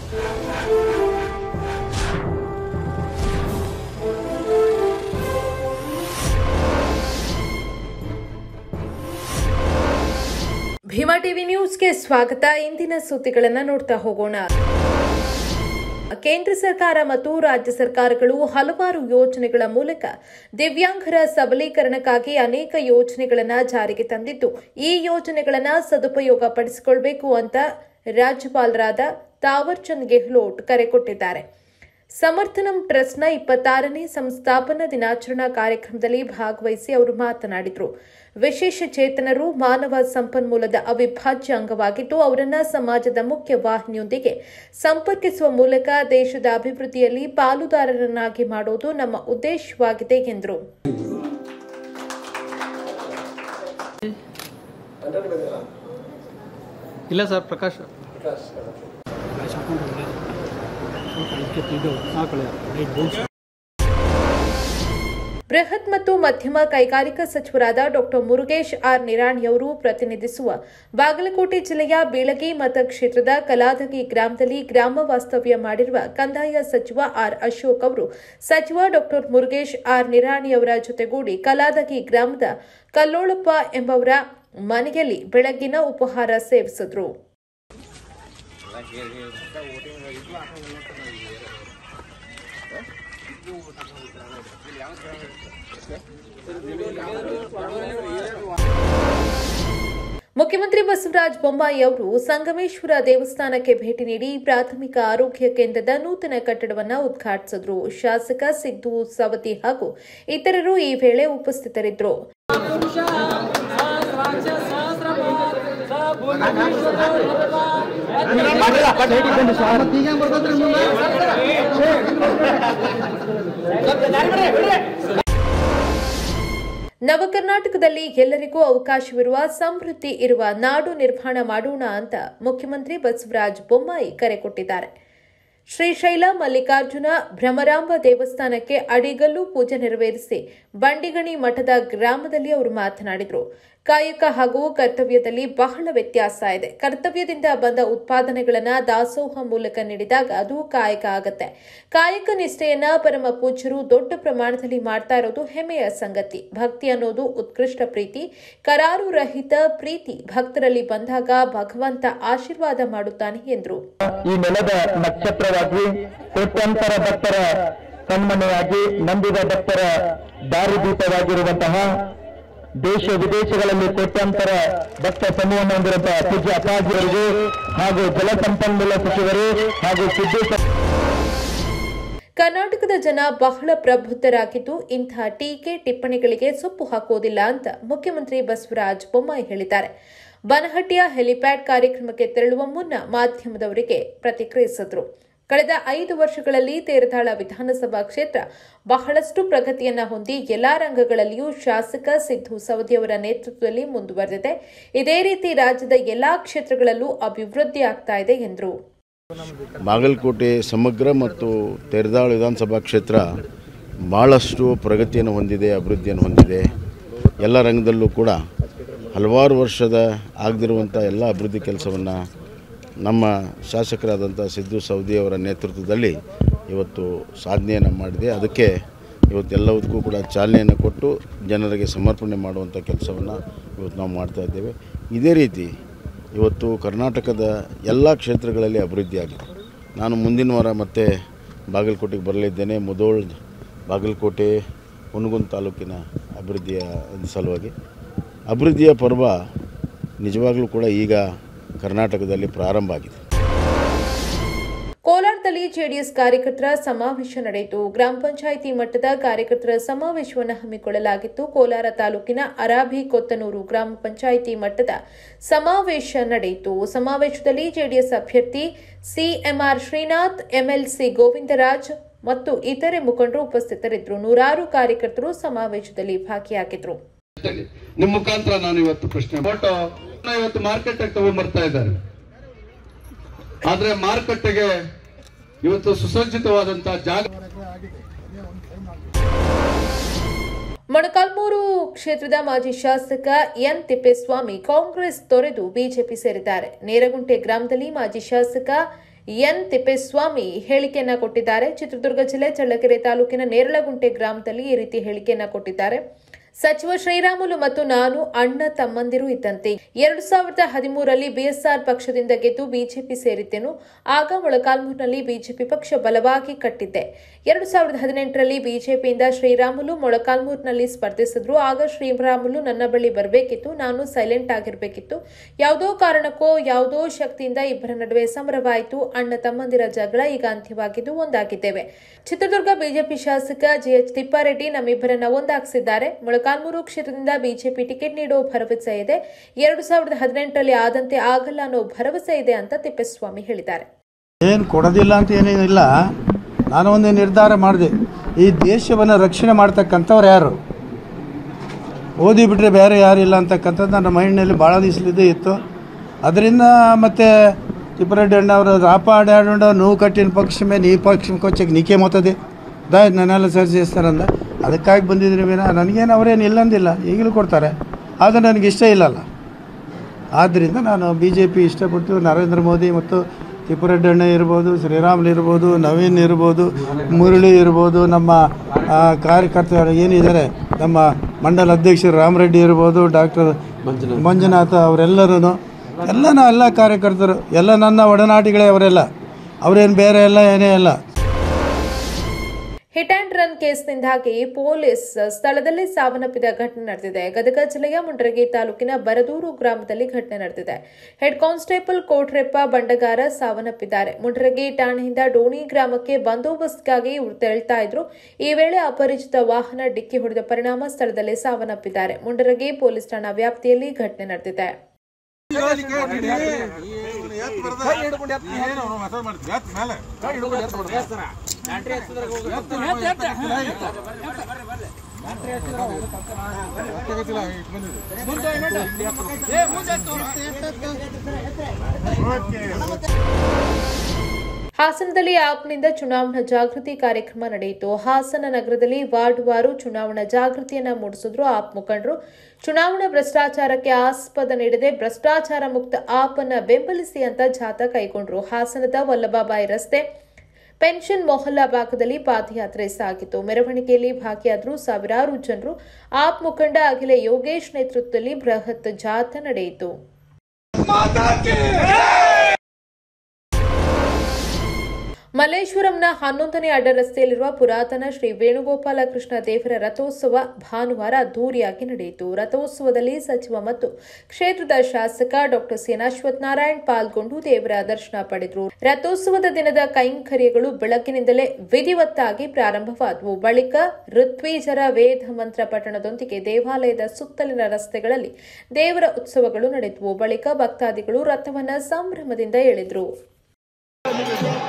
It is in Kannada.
ಭೀಮಾ ಟಿವಿ ನ್ಯೂಸ್ಗೆ ಸ್ವಾಗತ ಇಂದಿನ ಸುದ್ದಿಗಳನ್ನು ನೋಡ್ತಾ ಹೋಗೋಣ ಕೇಂದ್ರ ಸರ್ಕಾರ ಮತ್ತು ರಾಜ್ಯ ಸರ್ಕಾರಗಳು ಹಲವಾರು ಯೋಜನೆಗಳ ಮೂಲಕ ದಿವ್ಯಾಂಗರ ಸಬಲೀಕರಣಕ್ಕಾಗಿ ಅನೇಕ ಯೋಜನೆಗಳನ್ನು ಜಾರಿಗೆ ತಂದಿದ್ದು ಈ ಯೋಜನೆಗಳನ್ನು ಸದುಪಯೋಗ ಪಡಿಸಿಕೊಳ್ಬೇಕು ಅಂತ ರಾಜ್ಯಪಾಲರಾದ ತಾವರ್ಚಂದ್ ಗೆಹ್ಲೋಟ್ ಕರೆ ಕೊಟ್ಟಿದ್ದಾರೆ ಸಮರ್ಥನಂ ಟ್ರಸ್ಟ್ನ ಇಪ್ಪತ್ತಾರನೇ ಸಂಸ್ಥಾಪನಾ ದಿನಾಚರಣಾ ಕಾರ್ಯಕ್ರಮದಲ್ಲಿ ಭಾಗವಹಿಸಿ ಅವರು ಮಾತನಾಡಿದರು ವಿಶೇಷ ಚೇತನರು ಮಾನವ ಸಂಪನ್ಮೂಲದ ಅವಿಭಾಜ್ಯ ಅಂಗವಾಗಿದ್ದು ಅವರನ್ನ ಸಮಾಜದ ಮುಖ್ಯ ವಾಹಿನಿಯೊಂದಿಗೆ ಸಂಪರ್ಕಿಸುವ ಮೂಲಕ ದೇಶದ ಅಭಿವೃದ್ಧಿಯಲ್ಲಿ ಪಾಲುದಾರರನ್ನಾಗಿ ಮಾಡೋದು ನಮ್ಮ ಉದ್ದೇಶವಾಗಿದೆ ಎಂದರು ಇಲ್ಲ ಸರ್ ಪ್ರಕಾಶ್ ಬೃಹತ್ ಮತ್ತು ಮಧ್ಯಮ ಕೈಗಾರಿಕಾ ಸಚಿವರಾದ ಡಾ ಮುರುಗೇಶ್ ಆರ್ ನಿರಾಣಿಯವರು ಪ್ರತಿನಿಧಿಸುವ ಬಾಗಲಕೋಟೆ ಜಿಲ್ಲೆಯ ಬೀಳಗಿ ಮತಕ್ಷೇತ್ರದ ಕಲಾದಗಿ ಗ್ರಾಮದಲ್ಲಿ ಗ್ರಾಮ ವಾಸ್ತವ್ಯ ಮಾಡಿರುವ ಕಂದಾಯ ಸಚಿವ ಆರ್ ಅಶೋಕ್ ಅವರು ಸಚಿವ ಡಾ ಮುರುಗೇಶ್ ಆರ್ ನಿರಾಣಿಯವರ ಜೊತೆಗೂಡಿ ಕಲಾದಗಿ ಗ್ರಾಮದ ಕಲ್ಲೋಳಪ್ಪ ಎಂಬವರ ಮನೆಯಲ್ಲಿ ಬೆಳಗ್ಗಿನ ಉಪಹಾರ ಸೇವಿಸಿದ್ರು ಮುಖ್ಯಮಂತ್ರಿ ಬಸವರಾಜ ಬೊಮ್ಮಾಯಿ ಅವರು ಸಂಗಮೇಶ್ವರ ದೇವಸ್ಥಾನಕ್ಕೆ ಭೇಟಿ ನೀಡಿ ಪ್ರಾಥಮಿಕ ಆರೋಗ್ಯ ಕೇಂದ್ರದ ನೂತನ ಕಟ್ಟಡವನ್ನು ಉದ್ಘಾಟಿಸಿದ್ರು ಶಾಸಕ ಸಿದ್ದು ಸವತಿ ಹಾಗೂ ಇತರರು ಈ ವೇಳೆ ಉಪಸ್ಥಿತರಿದ್ದರು ನವಕರ್ನಾಟಕದಲ್ಲಿ ಎಲ್ಲರಿಗೂ ಅವಕಾಶವಿರುವ ಸಮೃದ್ಧಿ ಇರುವ ನಾಡು ನಿರ್ಮಾಣ ಮಾಡೋಣ ಅಂತ ಮುಖ್ಯಮಂತ್ರಿ ಬಸವರಾಜ ಬೊಮ್ಮಾಯಿ ಕರೆ ಕೊಟ್ಟಿದ್ದಾರೆ ಶ್ರೀಶೈಲ ಮಲ್ಲಿಕಾರ್ಜುನ ಭ್ರಮರಾಂಬ ದೇವಸ್ಥಾನಕ್ಕೆ ಅಡಿಗಲ್ಲು ಪೂಜೆ ನೆರವೇರಿಸಿ ಬಂಡಿಗಣಿ ಮಠದ ಗ್ರಾಮದಲ್ಲಿ ಅವರು ಮಾತನಾಡಿದರು ಕಾಯಕ ಹಾಗೂ ಕರ್ತವ್ಯದಲ್ಲಿ ಬಹಳ ವ್ಯತ್ಯಾಸ ಇದೆ ಕರ್ತವ್ಯದಿಂದ ಬಂದ ಉತ್ಪಾದನೆಗಳನ್ನ ದಾಸೋಹ ಮೂಲಕ ನೀಡಿದಾಗ ಅದು ಕಾಯಕ ಆಗತ್ತೆ ಕಾಯಕ ನಿಷ್ಠೆಯನ್ನ ಪರಮ ಪೂಜ್ಯರು ದೊಡ್ಡ ಪ್ರಮಾಣದಲ್ಲಿ ಮಾಡ್ತಾ ಇರೋದು ಹೆಮ್ಮೆಯ ಸಂಗತಿ ಭಕ್ತಿ ಅನ್ನೋದು ಉತ್ಕೃಷ್ಟ ಪ್ರೀತಿ ಕರಾರು ರಹಿತ ಪ್ರೀತಿ ಭಕ್ತರಲ್ಲಿ ಬಂದಾಗ ಭಗವಂತ ಆಶೀರ್ವಾದ ಮಾಡುತ್ತಾನೆ ಎಂದರು ಈ ನೆಲದ ನಕ್ಷತ್ರವಾಗಿ ಕೋಟ್ಯಾಂತರ ಭಕ್ತರ ಕಣ್ಮನೆಯಾಗಿ ನಂಬಿದ ಭಕ್ತರ ದಾರಿದೀಪವಾಗಿರುವಂತಹ ದೇಶ ವಿದೇಶಗಳಲ್ಲಿ ಕೋಟ್ಯಾಂತರ ಭಕ್ತ ಸಮೂಹವನ್ನು ಹೊಂದಿರುವಂತಹ ಪೂಜ್ಯ ಅಪ್ಪಾಜಿಯವರಿಗೆ ಹಾಗೂ ಜಲಸಂಪನ್ಮೂಲ ಸಚಿವರು ಹಾಗೂ ಸಿದ್ದೇಶ್ವರ ಕರ್ನಾಟಕದ ಜನ ಬಹಳ ಪ್ರಬುದ್ಧರಾಗಿದ್ದು ಇಂತಹ ಟೀಕೆ ಟಿಪ್ಪಣಿಗಳಿಗೆ ಸೊಪ್ಪು ಹಾಕುವುದಿಲ್ಲ ಅಂತ ಮುಖ್ಯಮಂತ್ರಿ ಬಸವರಾಜ ಬೊಮ್ಮಾಯಿ ಹೇಳಿದ್ದಾರೆ ಬನಹಟ್ಟಿಯ ಹೆಲಿಪ್ಯಾಡ್ ಕಾರ್ಯಕ್ರಮಕ್ಕೆ ತೆರಳುವ ಮುನ್ನ ಮಾಧ್ಯಮದವರಿಗೆ ಪ್ರತಿಕ್ರಿಯಿಸಿದರು ಕಳೆದ ಐದು ವರ್ಷಗಳಲ್ಲಿ ತೇರದಾಳ ವಿಧಾನಸಭಾ ಕ್ಷೇತ್ರ ಬಹಳಷ್ಟು ಪ್ರಗತಿಯನ್ನ ಹೊಂದಿ ಎಲ್ಲಾ ರಂಗಗಳಲ್ಲಿಯೂ ಶಾಸಕ ಸಿದ್ದು ಸವದಿಯವರ ನೇತೃತ್ವದಲ್ಲಿ ಮುಂದುವರೆದಿದೆ ಇದೇ ರೀತಿ ರಾಜ್ಯದ ಎಲ್ಲಾ ಕ್ಷೇತ್ರಗಳಲ್ಲೂ ಅಭಿವೃದ್ಧಿ ಆಗ್ತಾ ಇದೆ ಎಂದರು ಬಾಗಲಕೋಟೆ ಸಮಗ್ರ ಮತ್ತು ತೆರೆದಾಳ ವಿಧಾನಸಭಾ ಕ್ಷೇತ್ರ ಭಾಳಷ್ಟು ಪ್ರಗತಿಯನ್ನು ಹೊಂದಿದೆ ಅಭಿವೃದ್ಧಿಯನ್ನು ಹೊಂದಿದೆ ಎಲ್ಲ ರಂಗದಲ್ಲೂ ಕೂಡ ಹಲವಾರು ವರ್ಷದ ಆಗದಿರುವಂಥ ಎಲ್ಲ ಅಭಿವೃದ್ಧಿ ಕೆಲಸವನ್ನು ನಮ್ಮ ಶಾಸಕರಾದಂಥ ಸಿದ್ದು ಸವದಿಯವರ ನೇತೃತ್ವದಲ್ಲಿ ಇವತ್ತು ಸಾಧನೆಯನ್ನು ಮಾಡಿದೆ ಅದಕ್ಕೆ ಇವತ್ತೆಲ್ಲದಕ್ಕೂ ಕೂಡ ಚಾಲನೆಯನ್ನು ಕೊಟ್ಟು ಜನರಿಗೆ ಸಮರ್ಪಣೆ ಮಾಡುವಂಥ ಕೆಲಸವನ್ನು ಇವತ್ತು ನಾವು ಮಾಡ್ತಾ ಇದ್ದೇವೆ ಇದೇ ರೀತಿ ಇವತ್ತು ಕರ್ನಾಟಕದ ಎಲ್ಲ ಕ್ಷೇತ್ರಗಳಲ್ಲಿ ಅಭಿವೃದ್ಧಿ ಆಗಿದೆ ನಾನು ಮುಂದಿನ ವಾರ ಮತ್ತೆ ಬಾಗಲಕೋಟೆಗೆ ಬರಲಿದ್ದೇನೆ ಮುದೋಳ್ ಬಾಗಲಕೋಟೆ ಹುನಗುಂದ ತಾಲೂಕಿನ ಅಭಿವೃದ್ಧಿಯ ಸಲುವಾಗಿ ಅಭಿವೃದ್ಧಿಯ ಪರ್ವ ನಿಜವಾಗಲೂ ಕೂಡ ಈಗ ಕರ್ನಾಟಕದಲ್ಲಿ ಪ್ರಾರಂಭ ಆಗಿದೆ ಕೋಲಾರದಲ್ಲಿ ಜೆಡಿಎಸ್ ಕಾರ್ಯಕರ್ತರ ಸಮಾವೇಶ ನಡೆಯಿತು ಗ್ರಾಮ ಪಂಚಾಯಿತಿ ಮಟ್ಟದ ಕಾರ್ಯಕರ್ತರ ಸಮಾವೇಶವನ್ನು ಹಮ್ಮಿಕೊಳ್ಳಲಾಗಿತ್ತು ಕೋಲಾರ ತಾಲೂಕಿನ ಅರಾಭಿ ಕೊತ್ತನೂರು ಗ್ರಾಮ ಪಂಚಾಯಿತಿ ಮಟ್ಟದ ಸಮಾವೇಶ ನಡೆಯಿತು ಸಮಾವೇಶದಲ್ಲಿ ಜೆಡಿಎಸ್ ಅಭ್ಯರ್ಥಿ ಸಿಎಂಆರ್ ಶ್ರೀನಾಥ್ ಎಂಎಲ್ಸಿ ಗೋವಿಂದರಾಜ್ ಮತ್ತು ಇತರೆ ಮುಖಂಡರು ಉಪಸ್ಥಿತರಿದ್ದರು ನೂರಾರು ಕಾರ್ಯಕರ್ತರು ಸಮಾವೇಶದಲ್ಲಿ ಭಾಗಿಯಾಗಿದ್ದರು ನಿಮ್ಮ ಮುಖಾಂತರ ನಾನು ಇವತ್ತು ಪ್ರಶ್ನೆ ಫೋಟೋ ಇವತ್ತು ಮಾರ್ಕೆಟ್ ತಗೊಂಡ್ಬರ್ತಾ ಇದ್ದಾರೆ ಆದ್ರೆ ಮಾರುಕಟ್ಟೆಗೆ ಇವತ್ತು ಸುಸಜ್ಜಿತವಾದಂತಹ ಜಾಗ ಮೊಣಕಾಲ್ಮೂರು ಕ್ಷೇತ್ರದ ಮಾಜಿ ಶಾಸಕ ಎನ್ ತಿಪ್ಪೇಸ್ವಾಮಿ ಕಾಂಗ್ರೆಸ್ ತೊರೆದು ಬಿಜೆಪಿ ಸೇರಿದ್ದಾರೆ ನೇರಗುಂಟೆ ಗ್ರಾಮದಲ್ಲಿ ಮಾಜಿ ಶಾಸಕ ಎನ್ ತಿಪ್ಪೇಸ್ವಾಮಿ ಹೇಳಿಕೆಯನ್ನ ಕೊಟ್ಟಿದ್ದಾರೆ ಚಿತ್ರದುರ್ಗ ಜಿಲ್ಲೆ ಚಳ್ಳಕೆರೆ ತಾಲೂಕಿನ ನೇರಳಗುಂಟೆ ಗ್ರಾಮದಲ್ಲಿ ಈ ರೀತಿ ಹೇಳಿಕೆಯನ್ನ ಕೊಟ್ಟಿದ್ದಾರೆ ಸಚಿವ ಶ್ರೀರಾಮುಲು ಮತ್ತು ನಾನು ಅಣ್ಣ ತಮ್ಮಂದಿರು ಇದ್ದಂತೆ ಎರಡು ಸಾವಿರದ ಹದಿಮೂರರಲ್ಲಿ ಬಿಎಸ್ಆರ್ ಪಕ್ಷದಿಂದ ಗೆದ್ದು ಬಿಜೆಪಿ ಸೇರಿದ್ದೆನು ಆಗ ಮೊಳಕಾಲ್ಮೂರಿನಲ್ಲಿ ಬಿಜೆಪಿ ಪಕ್ಷ ಬಲವಾಗಿ ಕಟ್ಟಿದ್ದೆ ಎರಡು ಸಾವಿರದ ಹದಿನೆಂಟರಲ್ಲಿ ಬಿಜೆಪಿಯಿಂದ ಶ್ರೀರಾಮುಲು ಮೊಳಕಾಲ್ಮೂರಿನಲ್ಲಿ ಸ್ಪರ್ಧಿಸಿದ್ರು ಆಗ ಶ್ರೀರಾಮುಲು ನನ್ನ ಬಳಿ ಬರಬೇಕಿತ್ತು ನಾನು ಸೈಲೆಂಟ್ ಆಗಿರಬೇಕಿತ್ತು ಯಾವುದೋ ಕಾರಣಕ್ಕೋ ಯಾವುದೋ ಶಕ್ತಿಯಿಂದ ಇಬ್ಬರ ನಡುವೆ ಸಮರವಾಯಿತು ಅಣ್ಣ ತಮ್ಮಂದಿರ ಜಗಳ ಈಗ ಅಂತ್ಯವಾಗಿದ್ದು ಒಂದಾಗಿದ್ದೇವೆ ಚಿತ್ರದುರ್ಗ ಬಿಜೆಪಿ ಶಾಸಕ ಜಿಎಚ್ ತಿಪ್ಪಾರೆಡ್ಡಿ ನಮ್ಮಿಬ್ಬರನ್ನ ಒಂದಾಗಿಸಿದ್ದಾರೆ ಮೊಳಕಾಲ್ಮೂರು ಕ್ಷೇತ್ರದಿಂದ ಬಿಜೆಪಿ ಟಿಕೆಟ್ ನೀಡೋ ಭರವಸೆ ಇದೆ ಎರಡು ಸಾವಿರದ ಹದಿನೆಂಟರಲ್ಲಿ ಆದಂತೆ ಆಗಲ್ಲ ಅನ್ನೋ ಭರವಸೆ ಇದೆ ಅಂತ ತಿಪ್ಪೇಸ್ವಾಮಿ ಹೇಳಿದ್ದಾರೆ ಏನು ಕೊಡೋದಿಲ್ಲ ಅಂತ ಏನೇನಿಲ್ಲ ನಾನು ಒಂದು ನಿರ್ಧಾರ ಮಾಡಿದೆ ಈ ದೇಶವನ್ನು ರಕ್ಷಣೆ ಮಾಡ್ತಕ್ಕಂಥವ್ರು ಯಾರು ಓದಿ ಬಿಟ್ಟರೆ ಬೇರೆ ಯಾರಿಲ್ಲ ಅಂತಕ್ಕಂಥದ್ದು ನನ್ನ ಮೈಂಡ್ನಲ್ಲಿ ಭಾಳ ದಿವಸಲಿದ್ದೇ ಇತ್ತು ಅದರಿಂದ ಮತ್ತೆ ತಿಪ್ಪರೆಡ್ಡಿ ಅಣ್ಣ ಅವರು ರಾಪಾಡಾಡ ನೋವು ಕಟ್ಟಿನ ಪಕ್ಷ ಮೇಲೆ ಈ ಪಕ್ಷ ಕೊಚ್ಚಕ್ಕೆ ನೀಕೆ ಮೊತ್ತದೆ ದಾ ನನ್ನೆಲ್ಲ ಸರಿ చేస్తాರಂದ ಅದಕ್ಕಾಗಿ ಬಂದಿದ್ದೀನಿ ವಿನ ನನಗೇನು ಅವರೇನು ಇಲ್ಲಂದಿಲ್ಲ ಈಗಲೂ ಕೊಡ್ತಾರೆ ಆದರೆ ನನಗೆ ಇಷ್ಟ ಇಲ್ಲಲ್ಲ ಆದ್ದರಿಂದ ನಾನು ಬಿ ಜೆ ಪಿ ಇಷ್ಟಪಟ್ಟು ನರೇಂದ್ರ ಮೋದಿ ಮತ್ತು ತಿಪ್ಪರೆಡ್ಡಿ ಅಣ್ಣ ಇರ್ಬೋದು ಶ್ರೀರಾಮುಲು ಇರ್ಬೋದು ನವೀನ್ ಇರ್ಬೋದು ಮುರಳಿ ಇರ್ಬೋದು ನಮ್ಮ ಆ, ಕಾರ್ಯಕರ್ತರು ಏನಿದ್ದಾರೆ ನಮ್ಮ ಮಂಡಲ ಅಧ್ಯಕ್ಷರು ರಾಮರೆಡ್ಡಿ ಇರ್ಬೋದು ಡಾಕ್ಟರ್ ಮಂಜುನಾಥ ಅವರೆಲ್ಲರೂ ಎಲ್ಲ ನಾ- ಎಲ್ಲ ಕಾರ್ಯಕರ್ತರು ಎಲ್ಲ ನನ್ನ ಒಡನಾಟಿಗಳೇ ಅವರೆಲ್ಲ ಅವರೇನು ಬೇರೆ ಎಲ್ಲ ಏನೇ ಇಲ್ಲ ಹಿಟ್ ಅಂಡ್ ರನ್ ಕೇಸ್ನಿಂದಾಗಿ ಪೊಲೀಸ್ ಸ್ಥಳದಲ್ಲಿ ಸಾವನ್ನಪ್ಪಿದ ಘಟನೆ ನಡೆದಿದೆ ಗದಗ ಜಿಲ್ಲೆಯ ಮುಂಡ್ರಗಿ ತಾಲೂಕಿನ ಬರದೂರು ಗ್ರಾಮದಲ್ಲಿ ಘಟನೆ ನಡೆದಿದೆ ಹೆಡ್ ಕಾನ್ಸ್ಟೇಬಲ್ ಕೋಟ್ರೆಪ್ಪ ಬಂಡಗಾರ ಸಾವನ್ನಪ್ಪಿದ್ದಾರೆ ಮುಂಡ್ರಗಿ ಠಾಣೆಯಿಂದ ಡೋಣಿ ಗ್ರಾಮಕ್ಕೆ ಬಂದೋಬಸ್ತ್ಗಾಗಿ ಇವರು ತೆರಳ್ತಾ ಇದ್ರು ಈ ವೇಳೆ ಅಪರಿಚಿತ ವಾಹನ ಡಿಕ್ಕಿ ಹೊಡೆದ ಪರಿಣಾಮ ಸ್ಥಳದಲ್ಲಿ ಸಾವನ್ನಪ್ಪಿದ್ದಾರೆ ಮುಂಡರಗಿ ಪೊಲೀಸ್ ಠಾಣಾ ವ್ಯಾಪ್ತಿಯಲ್ಲಿ ಘಟನೆ ನಡೆದಿದೆ ಹಾಸನದಲ್ಲಿ ಆಪ್ನಿಂದ ಚುನಾವಣಾ ಜಾಗೃತಿ ಕಾರ್ಯಕ್ರಮ ನಡೆಯಿತು ಹಾಸನ ನಗರದಲ್ಲಿ ವಾರ್ಡ್ ವಾರು ಚುನಾವಣಾ ಜಾಗೃತಿಯನ್ನ ಮೂಡಿಸಿದ್ರು ಆಪ್ ಮುಖಂಡರು ಚುನಾವಣಾ ಭ್ರಷ್ಟಾಚಾರಕ್ಕೆ ಆಸ್ಪದ ನೀಡದೆ ಭ್ರಷ್ಟಾಚಾರ ಮುಕ್ತ ಆಪ್ ಅನ್ನ ಬೆಂಬಲಿಸಿ ಅಂತ ಜಾಥಾ ಕೈಗೊಂಡ್ರು ಹಾಸನದ ವಲ್ಲಭಾಬಾಯಿ ರಸ್ತೆ ಪೆನ್ಷನ್ ಮೊಹಲ್ಲಾ ಭಾಗದಲ್ಲಿ ಪಾದಯಾತ್ರೆ ಸಾಗಿತು ಮೆರವಣಿಗೆಯಲ್ಲಿ ಭಾಗಿಯಾದರು ಸಾವಿರಾರು ಜನರು ಆಪ್ ಮುಖಂಡ ಅಖಿಲ ಯೋಗೇಶ್ ನೇತೃತ್ವದಲ್ಲಿ ಬೃಹತ್ ಜಾಥಾ ನಡೆಯಿತು ಮಲ್ಲೇಶ್ವರಂನ ಹನ್ನೊಂದನೇ ಅಡ್ಡ ರಸ್ತೆಯಲ್ಲಿರುವ ಪುರಾತನ ಶ್ರೀ ವೇಣುಗೋಪಾಲ ಕೃಷ್ಣ ದೇವರ ರಥೋತ್ಸವ ಭಾನುವಾರ ಅದ್ದೂರಿಯಾಗಿ ನಡೆಯಿತು ರಥೋತ್ಸವದಲ್ಲಿ ಸಚಿವ ಮತ್ತು ಕ್ಷೇತ್ರದ ಶಾಸಕ ಡಾಕ್ಟರ್ ಸಿ ಅಶ್ವಥ್ ನಾರಾಯಣ್ ಪಾಲ್ಗೊಂಡು ದೇವರ ದರ್ಶನ ಪಡೆದರು ರಥೋತ್ಸವದ ದಿನದ ಕೈಂಕರ್ಯಗಳು ಬೆಳಗ್ಗಿನಿಂದಲೇ ವಿಧಿವತ್ತಾಗಿ ಪ್ರಾರಂಭವಾದವು ಬಳಿಕ ಋತ್ವೀಜರ ವೇದ ಮಂತ್ರ ಪಠಣದೊಂದಿಗೆ ದೇವಾಲಯದ ಸುತ್ತಲಿನ ರಸ್ತೆಗಳಲ್ಲಿ ದೇವರ ಉತ್ಸವಗಳು ನಡೆದವು ಬಳಿಕ ಭಕ್ತಾದಿಗಳು ರಥವನ್ನ ಸಂಭ್ರಮದಿಂದ ಎಳೆದರು